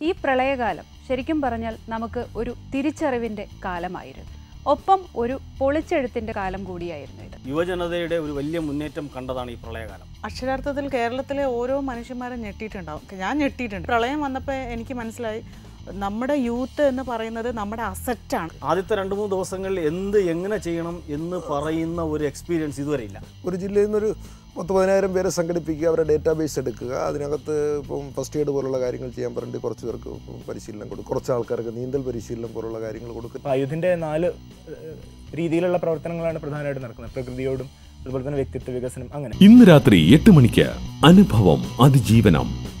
ഈ പ്രളയകാലം ശരിക്കും പറഞ്ഞാൽ നമുക്ക് ഒരു തിരിച്ചറിവിൻ്റെ കാലമായിരുന്നു ഒപ്പം ഒരു പൊളിച്ചെഴുത്തിൻ്റെ കാലം കൂടിയായിരുന്നു ഇത് യുവജനതയുടെ ഒരു വലിയ മുന്നേറ്റം കണ്ടതാണ് ഈ പ്രളയകാലം അക്ഷരാർത്ഥത്തിൽ കേരളത്തിലെ ഓരോ മനുഷ്യന്മാരും ഞെട്ടിയിട്ടുണ്ടാവും ഞാൻ ഞെട്ടിയിട്ടുണ്ട് പ്രളയം വന്നപ്പോൾ എനിക്ക് മനസ്സിലായി നമ്മുടെ യൂത്ത് എന്ന് പറയുന്നത് നമ്മുടെ അസറ്റാണ് ആദ്യത്തെ രണ്ട് മൂന്ന് ദിവസങ്ങളിൽ എന്ത് എങ്ങനെ ചെയ്യണം എന്ന് പറയുന്ന ഒരു എക്സ്പീരിയൻസ് ഇതുവരെ ഇല്ല ഒരു ജില്ലയിൽ നിന്നൊരു പത്ത് പതിനായിരം പേരെ സംഘടിപ്പിക്കുക അവരുടെ ഡേറ്റാബേസ് എടുക്കുക അതിനകത്ത് ഇപ്പം ഫസ്റ്റ് എയ്ഡ് പോലുള്ള കാര്യങ്ങൾ ചെയ്യാൻ പറഞ്ഞിട്ട് കുറച്ച് പേർക്ക് പരിശീലനം കൊടുക്കും കുറച്ച് ആൾക്കാർക്ക് നീന്തൽ പരിശീലനം പോലുള്ള കാര്യങ്ങൾ കൊടുക്കും അപ്പോൾ ആയുധിൻ്റെ നാല് ഏഹ്, രീതിയിലുള്ള പ്രവർത്തനങ്ങളാണ് പ്രധാനമായിട്ട് നടക്കുന്നത് പ്രകൃതിയോടും അതുപോലെ തന്നെ വ്യക്തിത്വ വികസനം അങ്ങനെ ഇന്ന് രാത്രി എട്ട് മണിക്ക് അനുഭവം അതിജീവനം